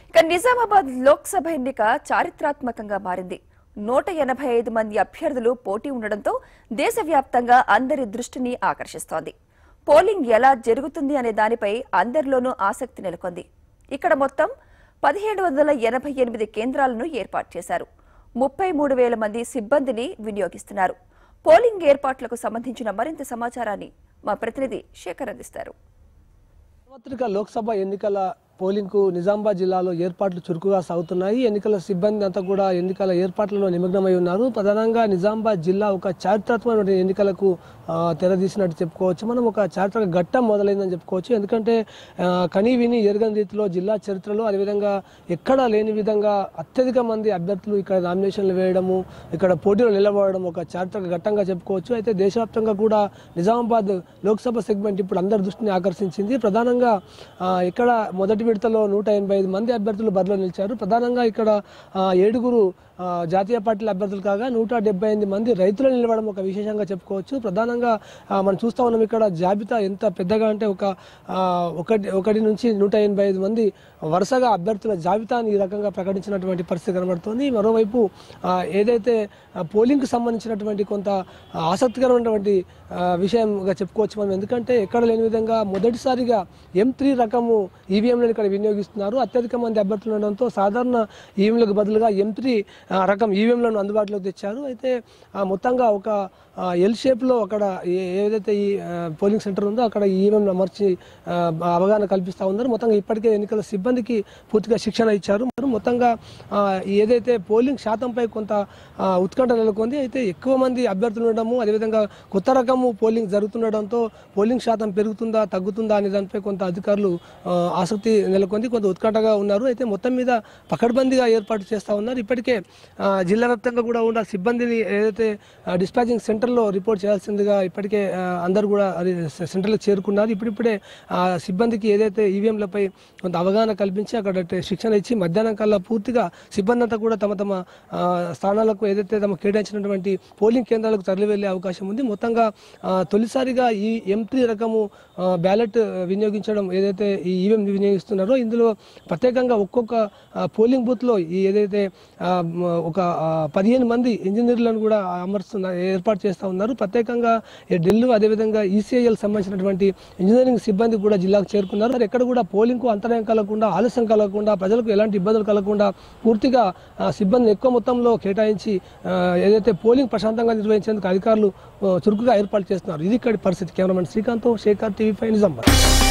ఇక నిజామాబాద్ లోక్సభ ఎన్నిక చారిత్రాత్మకంగా మారింది నూట ఎనభై ఐదు మంది అభ్యర్థులు పోటీ ఉండడంతో దేశవ్యాప్తంగా అందరి దృష్టిని ఆకర్షిస్తోంది పోలింగ్ ఎలా జరుగుతుంది అనే దానిపై అందరిలోనూ ఆసక్తి నెలకొంది ఇక్కడ మొత్తం పదిహేడు వందల ఎనభై ఎనిమిది కేంద్రాలను ఏర్పాటు చేశారు ముప్పై మూడు వేల మంది సిబ్బందిని వినియోగిస్తున్నారు పోలింగ్ ఏర్పాట్లకు సంబంధించిన మరింత సమాచారాన్ని మా ప్రతినిధి శేఖర్ అందిస్తారు సార్వత్రిక లోక్సభ ఎన్నికల పోలింగ్కు నిజామాబాద్ జిల్లాలో ఏర్పాట్లు చురుకుగా సాగుతున్నాయి ఎన్నికల సిబ్బంది అంతా కూడా ఎన్నికల ఏర్పాట్లలో నిమగ్నమై ఉన్నారు ప్రధానంగా నిజామాబాద్ జిల్లా ఒక చారిత్రాత్మకమైన ఎన్నికలకు ఆ, తెరదీసినట్టు చెప్పుకోవచ్చు మనం ఒక చారిత్రక ఘట్టం మొదలైందని చెప్పుకోవచ్చు ఎందుకంటే ఆ, కనీ విని ఎరగని రీతిలో జిల్లా చరిత్రలో అదేవిధంగా ఎక్కడా లేని విధంగా అత్యధిక మంది అభ్యర్థులు ఇక్కడ నామినేషన్లు వేయడము ఇక్కడ పోటీలో నిలబడడం ఒక చారిత్రక ఘట్టంగా చెప్పుకోవచ్చు అయితే దేశవ్యాప్తంగా కూడా నిజామాబాద్ లోక్సభ సెగ్మెంట్ ఇప్పుడు అందరి దృష్టిని ఆకర్షించింది ప్రధానంగా ఆ, ఇక్కడ మొదటి విడతలో నూట ఎనభై ఐదు మంది అభ్యర్థులు బరిలో నిలిచారు ప్రధానంగా ఇక్కడ ఆ, ఏడుగురు ఆ, జాతీయ పార్టీల అభ్యర్థులు కాగా నూట డెబ్బై ఎనిమిది మంది రైతులు నిలవడం ఒక విశేషంగా చెప్పుకోవచ్చు ప్రధానంగా ఆ, మనం చూస్తా ఉన్నాం ఇక్కడ జాబితా ఎంత పెద్దగా అంటే ఒక ఆ, ఒకటి ఒకటి నుంచి నూట ఎనభై ఐదు మంది వరుసగా అభ్యర్థుల జాబితాని ఈ రకంగా ప్రకటించినటువంటి పరిస్థితి కనబడుతోంది మరోవైపు ఆ, ఏదైతే ఆ, పోలింగ్కి సంబంధించినటువంటి కొంత ఆ, ఆసక్తికరమైనటువంటి ఆ, విషయంగా చెప్పుకోవచ్చు మనం ఎందుకంటే ఎక్కడ లేని విధంగా మొదటిసారిగా ఎం త్రీ రకము ఈవీఎంలను ఇక్కడ వినియోగిస్తున్నారు అత్యధిక మంది అభ్యర్థులు ఉండడంతో సాధారణ ఈవీఎంలకు బదులుగా ఎం త్రీ రకం ఈవీఎంలను అందుబాటులోకి తెచ్చారు అయితే ఆ, మొత్తంగా ఒక ఎల్ షేప్లో అక్కడ ఏ- ఏదైతే ఈ ఆ, పోలింగ్ సెంటర్ ఉందో అక్కడ ఈవీఎంలు అమర్చి ఆ, అవగాహన కల్పిస్తూ ఉన్నారు మొత్తంగా ఇప్పటికే ఎన్నికల సిబ్బందికి పూర్తిగా శిక్షణ ఇచ్చారు మరి మొత్తంగా ఆ, ఏదైతే పోలింగ్ శాతంపై కొంత ఆ, ఉత్కంఠ నెలకొంది అయితే ఎక్కువ మంది అభ్యర్థులు ఉండడము అదేవిధంగా కొత్త రకము పోలింగ్ జరుగుతుండడంతో పోలింగ్ శాతం పెరుగుతుందా తగ్గుతుందా అనే దానిపై కొంత అధికారులు ఆ, ఆసక్తి నెలకొంది కొంత ఉత్కంఠగా ఉన్నారు అయితే మొత్తం మీద పకడ్బందీగా ఏర్పాటు చేస్తూ ఉన్నారు ఇప్పటికే ఆ, జిల్లా వ్యాప్తంగా కూడా ఉన్న సిబ్బందిని ఏదైతే డిస్పాచింగ్ సెంటర్లో రిపోర్ట్ చేయాల్సిందిగా ఇప్పటికే ఆ, అందరూ కూడా అది సెంటర్లో చేరుకున్నారు ఇప్పుడిప్పుడే ఆ సిబ్బందికి ఏదైతే ఈవీఎంలపై కొంత అవగాహన కల్పించి అక్కడ టే- శిక్షణ ఇచ్చి మధ్యాహ్నం కల్లా పూర్తిగా సిబ్బంది అంతా కూడా తమ తమ ఆ, స్థానాలకు ఏదైతే తమ కేటాయించినటువంటి పోలింగ్ కేంద్రాలకు తరలి వెళ్లే అవకాశం ఉంది మొత్తంగా ఆ, తొలిసారిగా ఈ ఎం త్రీ రకము ఆ, బ్యాలెట్ వినియోగించడం ఏదైతే ఈ ఈవీఎం వినియోగిస్తున్నారో ఇందులో ప్రత్యేకంగా ఒక్కొక్క ఆ, పోలింగ్ బూత్లో ఈ ఏదైతే ఆ, మ- ఒక ఆ, పదిహేను మంది ఇంజనీర్లను కూడా అమర్స్తున్నారు ఏర్పాటు చేస్తూ ఉన్నారు ప్రత్యేకంగా ఈ ఢిల్లీ అదేవిధంగా ఈసీఐఎల్ సంబంధించినటువంటి ఇంజనీరింగ్ సిబ్బంది కూడా జిల్లాకు చేరుకున్నారు మరి ఎక్కడ కూడా పోలింగ్కు అంతరాయం కలగకుండా ఆలస్యం కలగకుండా ప్రజలకు ఎలాంటి ఇబ్బందులు కలగకుండా పూర్తిగా ఆ, సిబ్బందిని ఎక్కువ మొత్తంలో కేటాయించి ఆ, ఏదైతే పోలింగ్ ప్రశాంతంగా నిర్వహించేందుకు అధికారులు ఆ, చురుకుగా ఏర్పాటు చేస్తున్నారు ఇది ఇక్కడి పరిస్థితి cameraman Srikanth Sekhar TV five Nizamabad